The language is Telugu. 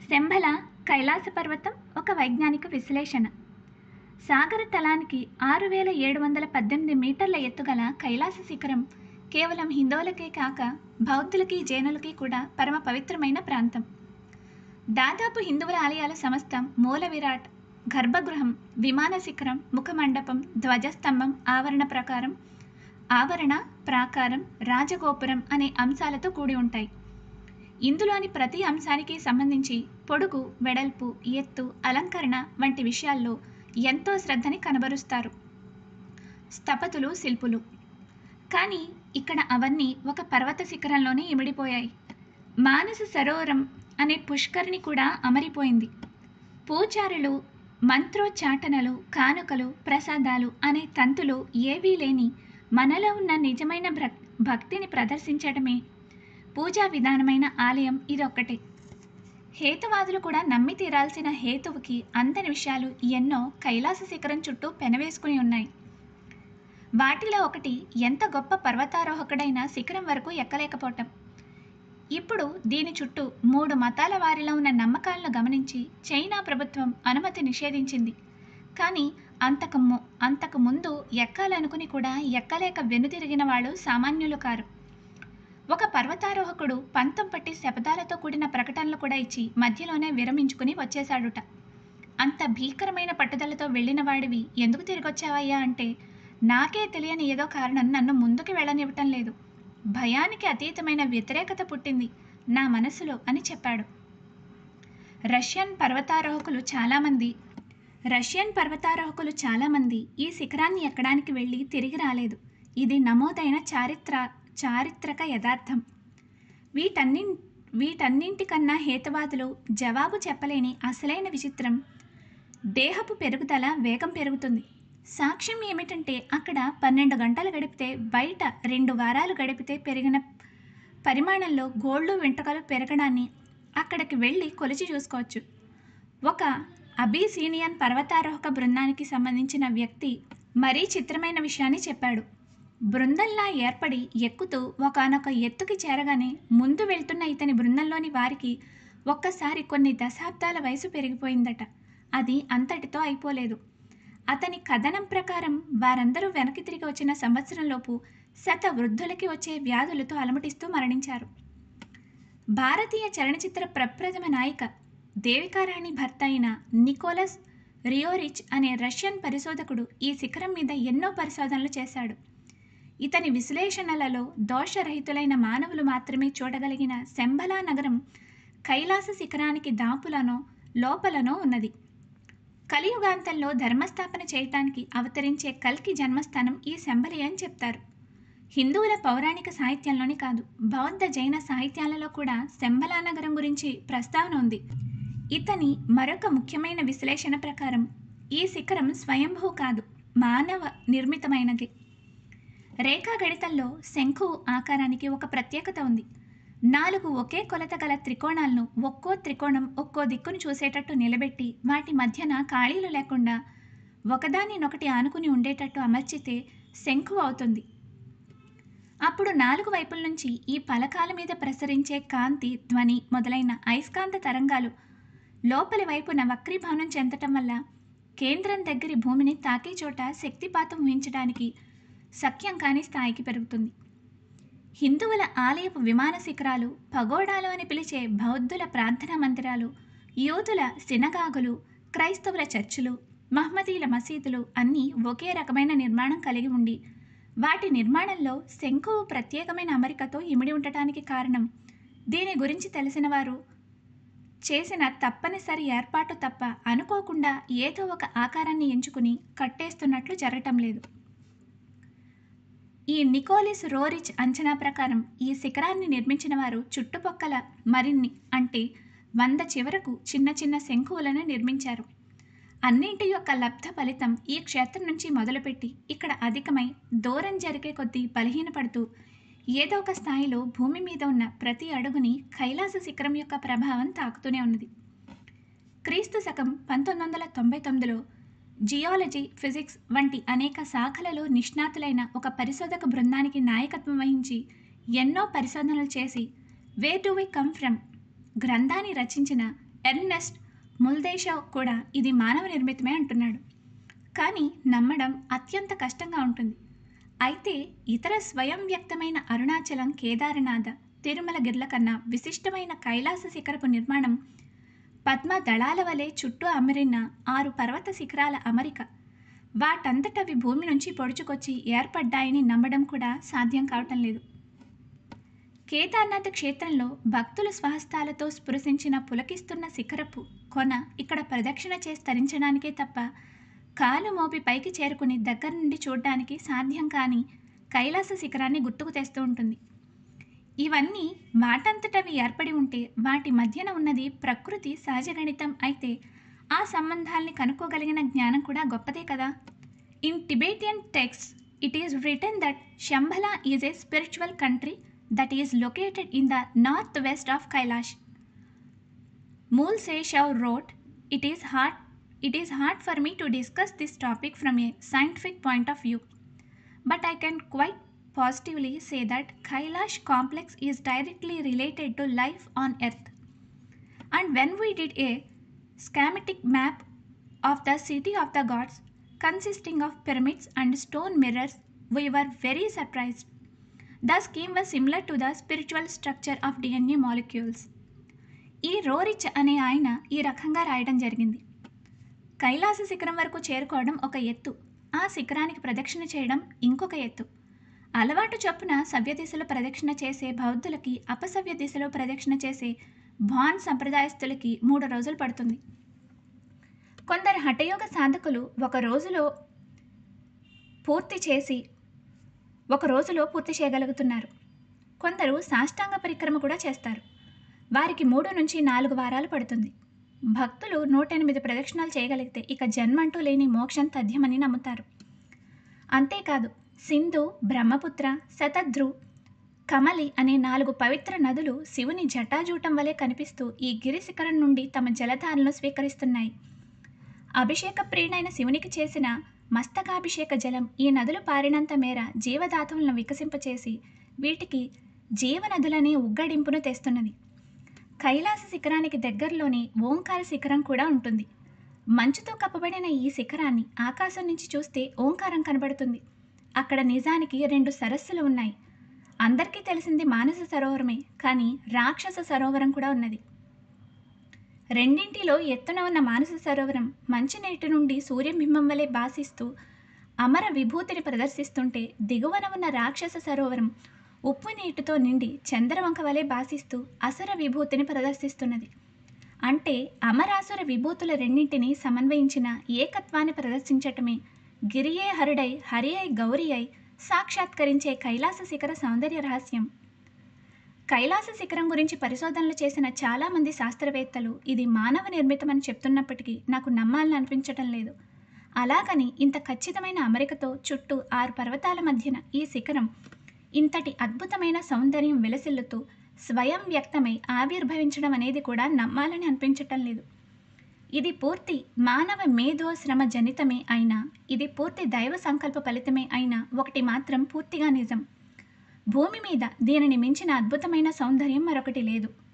శంభల కైలాస పర్వతం ఒక వైజ్ఞానిక విశ్లేషణ సాగర తలానికి ఆరు వేల ఏడు వందల పద్దెనిమిది మీటర్ల ఎత్తుగల కైలాస శిఖరం కేవలం హిందువులకే కాక బౌద్ధులకి జైనులకి కూడా పరమ పవిత్రమైన ప్రాంతం దాదాపు హిందువుల ఆలయాల సమస్తం మూల విరాట్ గర్భగృహం విమాన శిఖరం ముఖమండపం ధ్వజస్తంభం ఆవరణ ప్రకారం ఆవరణ ప్రాకారం రాజగోపురం అనే అంశాలతో కూడి ఉంటాయి ఇందులోని ప్రతి అంశానికి సంబంధించి పొడుగు వెడల్పు ఎత్తు అలంకరణ వంటి విషయాల్లో ఎంతో శ్రద్ధని కనబరుస్తారు స్థపతులు శిల్పులు కానీ ఇక్కడ అవన్నీ ఒక పర్వత శిఖరంలోనే ఇమిడిపోయాయి మానస సరోవరం అనే పుష్కరిణి కూడా అమరిపోయింది పూజారులు మంత్రోచ్చాటనలు కానుకలు ప్రసాదాలు అనే తంతులు ఏవీ లేని మనలో ఉన్న నిజమైన భక్ భక్తిని ప్రదర్శించడమే పూజా విధానమైన ఆలయం ఇదొక్కటే హేతువాదులు కూడా నమ్మి తీరాల్సిన హేతువుకి అందని విషయాలు ఎన్నో కైలాస శిఖరం చుట్టూ పెనవేసుకుని ఉన్నాయి వాటిలో ఒకటి ఎంత గొప్ప పర్వతారోహకుడైన శిఖరం వరకు ఎక్కలేకపోవటం ఇప్పుడు దీని చుట్టూ మూడు మతాల వారిలో ఉన్న నమ్మకాలను గమనించి చైనా ప్రభుత్వం అనుమతి నిషేధించింది కానీ అంతకు ము అంతకు ముందు ఎక్కాలనుకుని కూడా ఎక్కలేక వెనుతిరిగిన వాళ్ళు సామాన్యులు కారు ఒక పర్వతారోహకుడు పంతం పట్టి శపథాలతో కూడిన ప్రకటనలు కూడా ఇచ్చి మధ్యలోనే విరమించుకుని వచ్చేశాడుట అంత భీకరమైన పట్టుదలతో వెళ్ళిన వాడివి ఎందుకు తిరిగొచ్చావయ్యా అంటే నాకే తెలియని ఏదో కారణం నన్ను ముందుకు వెళ్ళనివ్వటం లేదు భయానికి అతీతమైన వ్యతిరేకత పుట్టింది నా మనసులో అని చెప్పాడు రష్యన్ పర్వతారోహకులు చాలామంది రష్యన్ పర్వతారోహకులు చాలామంది ఈ శిఖరాన్ని ఎక్కడానికి వెళ్ళి తిరిగి రాలేదు ఇది నమోదైన చారిత్ర చారిత్రక యథార్థం వీటన్ని వీటన్నింటికన్నా హేతువాదులు జవాబు చెప్పలేని అసలైన విచిత్రం దేహపు పెరుగుదల వేగం పెరుగుతుంది సాక్ష్యం ఏమిటంటే అక్కడ పన్నెండు గంటలు గడిపితే బయట రెండు వారాలు గడిపితే పెరిగిన పరిమాణంలో గోళ్ళు వెంట్రుకలు పెరగడాన్ని అక్కడికి వెళ్ళి కొలిచి చూసుకోవచ్చు ఒక అబీసీనియన్ పర్వతారోహక బృందానికి సంబంధించిన వ్యక్తి మరీ చిత్రమైన విషయాన్ని చెప్పాడు బృందంలా ఏర్పడి ఎక్కుతూ ఒకనొక ఎత్తుకి చేరగానే ముందు వెళ్తున్న ఇతని బృందంలోని వారికి ఒక్కసారి కొన్ని దశాబ్దాల వయసు పెరిగిపోయిందట అది అంతటితో అయిపోలేదు అతని కథనం ప్రకారం వారందరూ వెనక్కి తిరిగి వచ్చిన సంవత్సరంలోపు శత వృద్ధులకి వచ్చే వ్యాధులతో అలమటిస్తూ మరణించారు భారతీయ చలనచిత్ర ప్రప్రథమ నాయిక దేవికారాణి భర్త అయిన నికోలస్ రియోరిచ్ అనే రష్యన్ పరిశోధకుడు ఈ శిఖరం మీద ఎన్నో పరిశోధనలు చేశాడు ఇతని విశ్లేషణలలో దోషరహితులైన మానవులు మాత్రమే చూడగలిగిన శంబలా నగరం కైలాస శిఖరానికి దాపులనో లోపలనో ఉన్నది కలియుగాంతంలో ధర్మస్థాపన చేయటానికి అవతరించే కల్కి జన్మస్థానం ఈ శంబలి అని చెప్తారు హిందువుల పౌరాణిక సాహిత్యంలోని కాదు బౌద్ధ జైన సాహిత్యాలలో కూడా శంబలా నగరం గురించి ప్రస్తావన ఉంది ఇతని మరొక ముఖ్యమైన విశ్లేషణ ప్రకారం ఈ శిఖరం స్వయంభూ కాదు మానవ నిర్మితమైనది రేఖా గణితంలో శంఖు ఆకారానికి ఒక ప్రత్యేకత ఉంది నాలుగు ఒకే కొలత గల త్రికోణాలను ఒక్కో త్రికోణం ఒక్కో దిక్కును చూసేటట్టు నిలబెట్టి వాటి మధ్యన ఖాళీలు లేకుండా ఒకదానినొకటి ఆనుకుని ఉండేటట్టు అమర్చితే శంఖు అవుతుంది అప్పుడు నాలుగు వైపుల నుంచి ఈ పలకాల మీద ప్రసరించే కాంతి ధ్వని మొదలైన అయస్కాంత తరంగాలు లోపలి వైపున వక్రీభవనం చెందటం వల్ల కేంద్రం దగ్గరి భూమిని తాకే చోట శక్తిపాతం ఊహించడానికి సఖ్యం కాని స్థాయికి పెరుగుతుంది హిందువుల ఆలయపు విమాన శిఖరాలు పగోడాలు అని పిలిచే బౌద్ధుల ప్రార్థనా మందిరాలు యూదుల సినగాగులు క్రైస్తవుల చర్చిలు మహమ్మదీల మసీదులు అన్నీ ఒకే రకమైన నిర్మాణం కలిగి ఉండి వాటి నిర్మాణంలో శంఖువు ప్రత్యేకమైన అమరికతో ఇమిడి ఉండటానికి కారణం దీని గురించి తెలిసిన వారు చేసిన తప్పనిసరి ఏర్పాటు తప్ప అనుకోకుండా ఏదో ఒక ఆకారాన్ని ఎంచుకుని కట్టేస్తున్నట్లు జరగటం లేదు ఈ నికోలిస్ రోరిచ్ అంచనా ప్రకారం ఈ శిఖరాన్ని నిర్మించిన వారు చుట్టుపక్కల మరిన్ని అంటే వంద చివరకు చిన్న చిన్న శంకువులను నిర్మించారు అన్నింటి యొక్క లబ్ధ ఫలితం ఈ క్షేత్రం నుంచి మొదలుపెట్టి ఇక్కడ అధికమై దూరం జరిగే కొద్దీ బలహీనపడుతూ ఏదో ఒక స్థాయిలో భూమి మీద ఉన్న ప్రతి అడుగుని కైలాస శిఖరం యొక్క ప్రభావం తాకుతూనే ఉన్నది క్రీస్తు శకం పంతొమ్మిది వందల తొంభై తొమ్మిదిలో జియాలజీ ఫిజిక్స్ వంటి అనేక శాఖలలో నిష్ణాతులైన ఒక పరిశోధక బృందానికి నాయకత్వం వహించి ఎన్నో పరిశోధనలు చేసి where do we come from గ్రంథాన్ని రచించిన ఎర్నెస్ట్ ముల్దేషా కూడా ఇది మానవ నిర్మితమే అంటున్నాడు కానీ నమ్మడం అత్యంత కష్టంగా ఉంటుంది అయితే ఇతర స్వయం వ్యక్తమైన అరుణాచలం కేదారనాథ తిరుమల గిర్ల కన్నా విశిష్టమైన కైలాస శిఖరపు నిర్మాణం పద్మ దళాల వలె చుట్టూ అమరిన ఆరు పర్వత శిఖరాల అమరిక వాటంతటవి భూమి నుంచి పొడుచుకొచ్చి ఏర్పడ్డాయని నమ్మడం కూడా సాధ్యం కావటం లేదు కేదార్నాథ్ క్షేత్రంలో భక్తులు స్వహస్తాలతో స్పృశించిన పులకిస్తున్న శిఖరపు కొన ఇక్కడ ప్రదక్షిణ చేసి తరించడానికే తప్ప కాలు మోపి పైకి చేరుకుని దగ్గర నుండి చూడడానికి సాధ్యం కాని కైలాస శిఖరాన్ని గుర్తుకు తెస్తూ ఉంటుంది ఇవన్నీ వాటంతటవి ఏర్పడి ఉంటే వాటి మధ్యన ఉన్నది ప్రకృతి సహజ గణితం అయితే ఆ సంబంధాల్ని కనుక్కోగలిగిన జ్ఞానం కూడా గొప్పదే కదా in Tibetan text it is written that Shambhala is a spiritual country that is located in the northwest of Kailash. Mool Seshav wrote, it is, hard, it is hard for me to discuss this topic from a scientific point of view, but I can quite positively say that Kailash complex is directly related to life on earth. And when we did a schematic map of the city of the gods consisting of pyramids and stone mirrors, we were very surprised. The scheme was similar to the spiritual structure of DNA molecules. ఈ రోరిచ్ అనే ఆయన ఈ రకంగా రాయడం జరిగింది కైలాస శిఖరం వరకు చేరుకోవడం ఒక ఎత్తు ఆ శిఖరానికి ప్రదక్షిణ చేయడం ఇంకొక ఎత్తు అలవాటు చొప్పున సవ్య దిశలో ప్రదక్షిణ చేసే బౌద్ధులకి అపసవ్య దిశలో ప్రదక్షిణ చేసే భాన్ సంప్రదాయస్తులకి మూడు రోజులు పడుతుంది కొందరు హఠయోగ సాధకులు ఒక రోజులో పూర్తి చేసి ఒక రోజులో పూర్తి చేయగలుగుతున్నారు కొందరు సాష్టాంగ పరిక్రమ కూడా చేస్తారు వారికి మూడు నుంచి నాలుగు వారాలు పడుతుంది భక్తులు నూట ఎనిమిది ప్రదక్షిణాలు చేయగలిగితే ఇక జన్మంటూ లేని మోక్షం తథ్యమని నమ్ముతారు అంతేకాదు సింధు బ్రహ్మపుత్ర శతధ్రు కమలి అనే నాలుగు పవిత్ర నదులు శివుని జటాజూటం వలె కనిపిస్తూ ఈ గిరి శిఖరం నుండి తమ జలధారలను స్వీకరిస్తున్నాయి అభిషేక ప్రియుడైన శివునికి చేసిన మస్తకాభిషేక జలం ఈ నదులు పారినంత మేర జీవధాతువులను వికసింపచేసి వీటికి జీవనదులనే ఉగ్గడింపును తెస్తున్నది కైలాస శిఖరానికి దగ్గరలోని ఓంకార శిఖరం కూడా ఉంటుంది మంచుతో కప్పబడిన ఈ శిఖరాన్ని ఆకాశం నుంచి చూస్తే ఓంకారం కనబడుతుంది అక్కడ నిజానికి రెండు సరస్సులు ఉన్నాయి అందరికీ తెలిసింది మానస సరోవరమే కానీ రాక్షస సరోవరం కూడా ఉన్నది రెండింటిలో ఎత్తున ఉన్న మానస సరోవరం మంచినీటి నుండి సూర్యబింబం వలె భాసిస్తూ అమర విభూతిని ప్రదర్శిస్తుంటే దిగువన ఉన్న రాక్షస సరోవరం ఉప్పు నీటితో నిండి చంద్రవంక వలె భాసిస్తూ అసుర విభూతిని ప్రదర్శిస్తున్నది అంటే అమరాసుర విభూతుల రెండింటిని సమన్వయించిన ఏకత్వాన్ని ప్రదర్శించటమే గిరియే హరుడై హరి అయి గౌరి అయి సాక్షాత్కరించే కైలాస శిఖర సౌందర్య రహస్యం కైలాస శిఖరం గురించి పరిశోధనలు చేసిన చాలామంది శాస్త్రవేత్తలు ఇది మానవ నిర్మితమని చెప్తున్నప్పటికీ నాకు నమ్మాలని అనిపించటం లేదు అలాగని ఇంత ఖచ్చితమైన అమరికతో చుట్టూ ఆరు పర్వతాల మధ్యన ఈ శిఖరం ఇంతటి అద్భుతమైన సౌందర్యం వెలసిల్లుతూ స్వయం వ్యక్తమై ఆవిర్భవించడం అనేది కూడా నమ్మాలని అనిపించటం లేదు ఇది పూర్తి మానవ మేధో శ్రమ జనితమే అయినా ఇది పూర్తి దైవ సంకల్ప ఫలితమే అయినా ఒకటి మాత్రం పూర్తిగా నిజం భూమి మీద దీనిని మించిన అద్భుతమైన సౌందర్యం మరొకటి లేదు